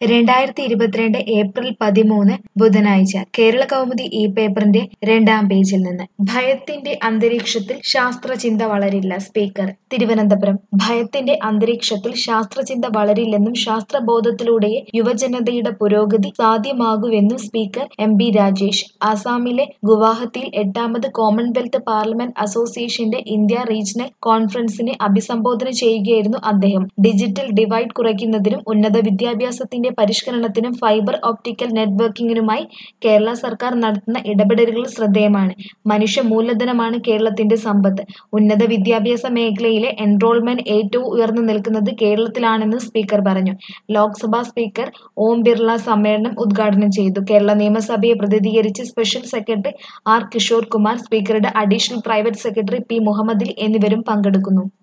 രണ്ടായിരത്തി ഇരുപത്തിരണ്ട് ഏപ്രിൽ പതിമൂന്ന് ബുധനാഴ്ച കേരള കൗമുദി ഈ പേപ്പറിന്റെ രണ്ടാം പേജിൽ നിന്ന് ഭയത്തിന്റെ അന്തരീക്ഷത്തിൽ ശാസ്ത്രചിന്ത വളരില്ല സ്പീക്കർ തിരുവനന്തപുരം ഭയത്തിന്റെ അന്തരീക്ഷത്തിൽ ശാസ്ത്രചിന്ത വളരില്ലെന്നും ശാസ്ത്രബോധത്തിലൂടെയേ യുവജനതയുടെ പുരോഗതി സാധ്യമാകൂവെന്നും സ്പീക്കർ എം ബി രാജേഷ് ആസാമിലെ ഗുവാഹത്തിയിൽ എട്ടാമത് കോമൺവെൽത്ത് പാർലമെന്റ് അസോസിയേഷന്റെ ഇന്ത്യ റീജിയണൽ കോൺഫറൻസിനെ അഭിസംബോധന ചെയ്യുകയായിരുന്നു അദ്ദേഹം ഡിജിറ്റൽ ഡിവൈഡ് കുറയ്ക്കുന്നതിനും ഉന്നത വിദ്യാഭ്യാസത്തിന്റെ പരിഷ്കരണത്തിനും ഫൈബർ ഓപ്റ്റിക്കൽ നെറ്റ്വർക്കിംഗിനുമായി കേരള സർക്കാർ നടത്തുന്ന ഇടപെടലുകൾ ശ്രദ്ധേയമാണ് മനുഷ്യ മൂലധനമാണ് കേരളത്തിന്റെ സമ്പത്ത് ഉന്നത വിദ്യാഭ്യാസ മേഖലയിലെ എൻറോൾമെന്റ് ഏറ്റവും ഉയർന്നു നിൽക്കുന്നത് കേരളത്തിലാണെന്ന് സ്പീക്കർ പറഞ്ഞു ലോക്സഭാ സ്പീക്കർ ഓം ബിർള സമ്മേളനം ഉദ്ഘാടനം ചെയ്തു കേരള നിയമസഭയെ പ്രതിനിധീകരിച്ച് special secretary R Kishore Kumar സ്പീക്കറുടെ additional private secretary P Muhammadali എന്നിവരും പങ്കെടുക്കുന്നു